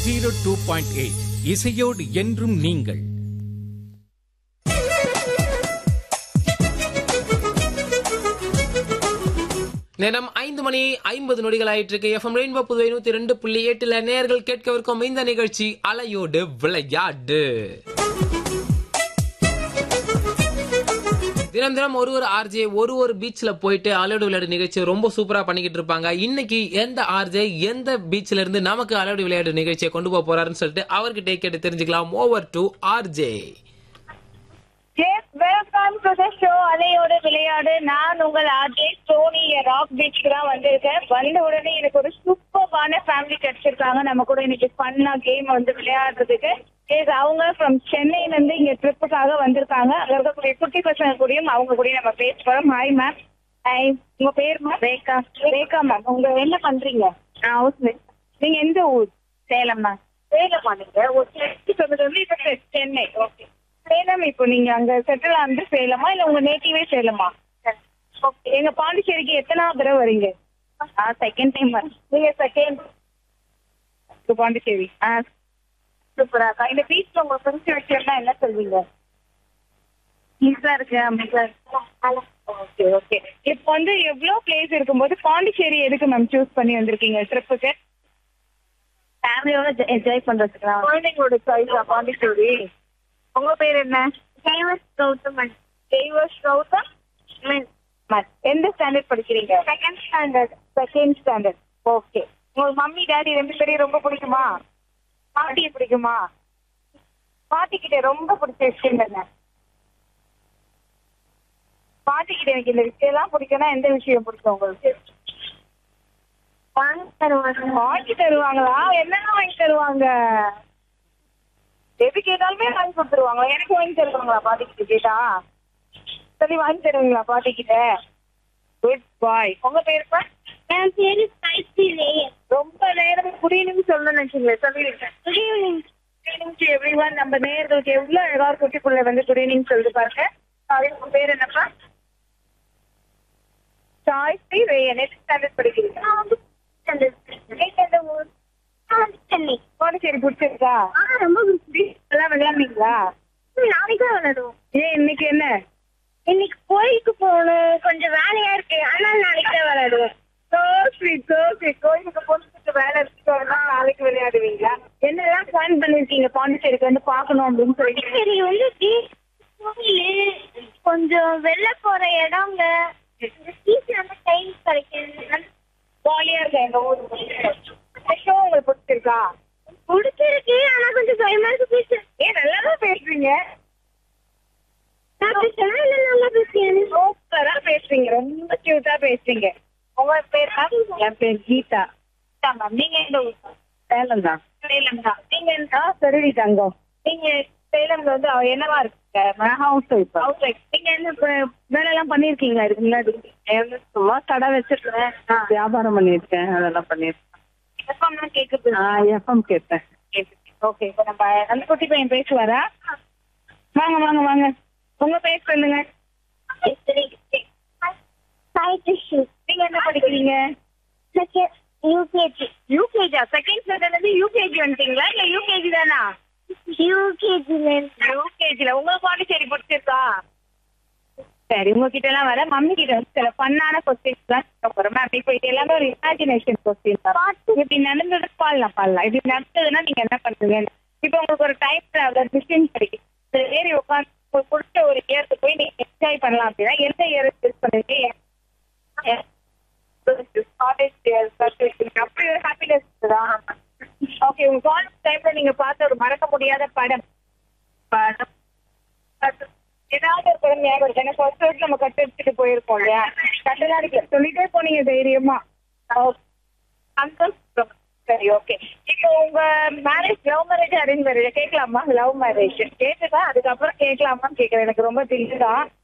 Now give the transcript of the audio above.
Zero two point eight இசையோடு என்றும் நீங்கள் நேரம் ஐந்து மணி ஐம்பது நொடிகள் ஆயிட்டு இருக்கு எஃப்எம் ரெயின்போ புதுவை நூத்தி ரெண்டு புள்ளி எட்டுல நேர்கள் கேட்கவிருக்கும் இந்த நிகழ்ச்சி அலையோடு விளையாடு தினம் தினம் ஒரு ஒரு ஆர்ஜே ஒரு ஒரு பீச்ல போயிட்டு அலையோடு விளையாடு நிகழ்ச்சியை ரொம்ப சூப்பரா பண்ணிக்கிட்டு இருப்பாங்க இன்னைக்கு எந்த ஆர்ஜே எந்த பீச்ல இருந்து நமக்கு அலையோடு விளையாடு நிகழ்ச்சியை கொண்டு போக போறாருன்னு சொல்லிட்டு அவர்கிட்ட கேட்டு தெரிஞ்சுக்கலாம் over to RJ Yes, welcome to the show அலையோட விளையாடு நான் உங்கள் ஆர்ஜே சோனி ராக் பீச்சுக்கு தான் வந்திருக்கேன் வந்த உடனே எனக்கு ஒரு சூப்பர்வான ஃபேமிலி கிடைச்சிருக்காங்க நம்ம கூட இன்னைக்கு ஃபன்னா கேம் வந்து விளையாடுறதுக்கு எஸ் அவங்க ஃப்ரம் சென்னையில இருந்து இங்க ட்ரிப்புக்காக வந்திருக்காங்க அங்க இருக்கக்கூடிய குட்டி பசங்க கூடயும் அவங்க கூட நம்ம பேச போறோம் ஹாய் மேம் ஹாய் உங்க பேர் மேம் ரேகா ரேகா மேம் உங்க என்ன பண்றீங்க ஹவுஸ் நீங்க எந்த ஊர் சேலம் மேம் சேலம் நீங்க ஒரு சொன்னது வந்து இப்ப சென்னை ஓகே சேலம் இப்போ நீங்க அங்க செட்டில் ஆனது சேலமா இல்ல உங்க நேட்டிவே சேலமா ஓகே எங்க பாண்டிச்சேரிக்கு எத்தனாவது தடவை வரீங்க செகண்ட் டைம் நீங்க செகண்ட் பாண்டிச்சேரி ஆ சூப்பரா இந்த பீச்ல உங்களுக்கு பிடிச்ச விஷயம்னா என்ன சொல்வீங்க ஈஸியா இருக்கு அமைதியா ஓகே ஓகே இப்போ வந்து எவ்வளவு பிளேஸ் இருக்கும்போது பாண்டிச்சேரி எதுக்கு மேம் சூஸ் பண்ணி வந்திருக்கீங்க ட்ரிப்புக்கு ஃபேமிலியோட என்ஜாய் பண்றதுக்கு குழந்தைங்களோட சாய்ஸா பாண்டிச்சேரி உங்க பேர் என்ன ஜெய்வஸ் கௌதமன் ஜெய்வஸ் கௌதம் எந்த ஸ்டாண்டர்ட் படிக்கிறீங்க second standard second standard okay உங்களுக்கு மம்மி டாடி ரெண்டு பேரையும் ரொம்ப பிடிக்குமா பாட்டியை பிடிக்குமா பாட்டி கிட்ட ரொம்ப பிடிச்ச விஷயம் என்ன பாட்டி கிட்ட எனக்கு இந்த விஷயம் எல்லாம் பிடிக்கும்னா எந்த விஷயம் பிடிக்கும் உங்களுக்கு வாங்கி தருவாங்க வாங்கி தருவாங்களா என்னென்ன வாங்கி தருவாங்க எது கேட்டாலுமே வாங்கி கொடுத்துருவாங்க எனக்கு வாங்கி தருவாங்களா பாட்டி கிட்ட கேட்டா சரி வாங்கி தருவீங்களா பாட்டி கிட்ட குட் பாய் உங்க பேர் பா? என் பேரு கைத்திலே ரொம்ப நேரம் குட் ஈவினிங் சொல்லணும்னு நினைச்சீங்களே சொல்லிருக்கேன் good evening good evening to everyone நம்ம நேர்களுக்கு எவ்வளவு அழகா ஒரு குட்டி புள்ள வந்து குட் ஈவினிங் சொல்லுது பாருங்க சாரி உங்க பேர் என்னப்பா சாய்ஸ்ரீ ரேயன் நெக்ஸ்ட் ஸ்டாண்டர்ட் படிக்கிறீங்க நீங்க எந்த ஊர் சென்னை பாண்டிச்சேரி பிடிச்சிருக்கா ஆ ரொம்ப பிடிச்சி எல்லாம் விளையாடுனீங்களா நாளைக்கு தான் விளையாடுவோம் ஏன் இன்னைக்கு என்ன இன்னைக்கு கோயிலுக்கு போகணும் கொஞ்சம் வேலையா இருக்கு அதனால நாளைக்கு தான் விளையாடுவோம் சோ ஸ்வீட் சோ ஸ்வீட் கோயிலுக்கு போட்டு வேலை இருக்கு நாளைக்கு விளையாடுவீங்களா என்னெல்லாம் பிளான் பண்ணிருக்கீங்க பாண்டிச்சேரிக்கு வந்து பார்க்கணும் அப்படின்னு சொல்லிட்டு சரி வந்து beach, கோயிலு கொஞ்சம் வெளில போற இடங்க பீச் நம்ம டைம் கிடைக்கும் ஜாலியா இருக்கா எங்க ஊர் ஷோ உங்களுக்கு பிடிச்சிருக்கா பிடிச்சிருக்கு ஆனா கொஞ்சம் பயமா இருக்கு பீச் ஏன் நல்லாதான் பேசுறீங்க நான் பேசுறேன் இல்ல நல்லா பேசுறேன் சூப்பரா பேசுறீங்க ரொம்ப கியூட்டா பேசுறீங்க உங்க பேர் மேம் என் பேர் கீதா கீதா மேம் நீங்க எந்த ஊர் சேலம் தான் சேலம் தான் நீங்க என்ன சரி தங்கம் நீங்க சேலம்ல வந்து அவ என்னவா இருக்கீங்க ஹவுஸ் ஒய்ஃப் ஹவுஸ் ஒய்ஃப் நீங்க என்ன இப்ப வேலை எல்லாம் பண்ணிருக்கீங்க இதுக்கு முன்னாடி சும்மா கடை வச்சிருக்கேன் வியாபாரம் பண்ணிருக்கேன் அதெல்லாம் பண்ணிருக்கேன் எஃப்எம்லாம் கேக்குது எஃப்எம் கேட்டேன் ஓகே இப்போ நம்ம அந்த குட்டி பையன் பேசுவாரா வாங்க வாங்க வாங்க உங்க பேர் சொல்லுங்க நீங்க என்ன படிக்கிறீங்க யூகேஜி யூகேஜா செகண்ட் ஸ்டாண்டர்ட்ல இருந்து யூகேஜி வந்துட்டீங்களா இல்ல யூகேஜி தானா யூகேஜில யூகேஜில உங்களுக்கு பாண்டிச்சேரி பிடிச்சிருக்கா சரி உங்ககிட்ட எல்லாம் வர மம்மி கிட்ட வந்து சில ஃபன்னான கொஸ்டின்ஸ் தான் கேட்க போறேன் மேம் இப்போ இது எல்லாமே ஒரு இமேஜினேஷன் கொஸ்டின் தான் இப்படி நடந்தது பாடலாம் பாடலாம் இப்படி நடந்ததுன்னா நீங்க என்ன பண்ணுவீங்க இப்போ உங்களுக்கு ஒரு டைம் டிராவலர் மிஷின் கிடைக்கும் இந்த ஏறி உட்காந்து உங்களுக்கு பிடிச்ச ஒரு இயருக்கு போய் நீங்க என்ஜாய் பண்ணலாம் அப்படின்னா எந்த இயர் சூஸ் பண்ணுவீங்க காலேஜ் அப்படி ஒரு ஹாப்பினஸ் தான் ஓகே உங்க காலேஜ் டைம்ல நீங்க பார்த்த ஒரு மறக்க முடியாத படம் படம் படம். ஏதாவது ஒரு படம் ஞாபகம் இருக்கு ஏன்னா ஃபர்ஸ்ட் வருஷம் நம்ம கட்டு எடுத்துட்டு போயிருப்போம் இல்லையா கட்டெல்லாம் அடிக்கல சொல்லிட்டே போனீங்க தைரியமா Okay. சந்தோஷம். சரி ஓகே இப்போ உங்க marriage love marriage arrange marriage கேட்கலாமா லவ் மேரேஜ் கேட்டுதான் அதுக்கப்புறம் கேட்கலாமான்னு கேட்கறேன் எனக்கு ரொம்ப தெரியுதான்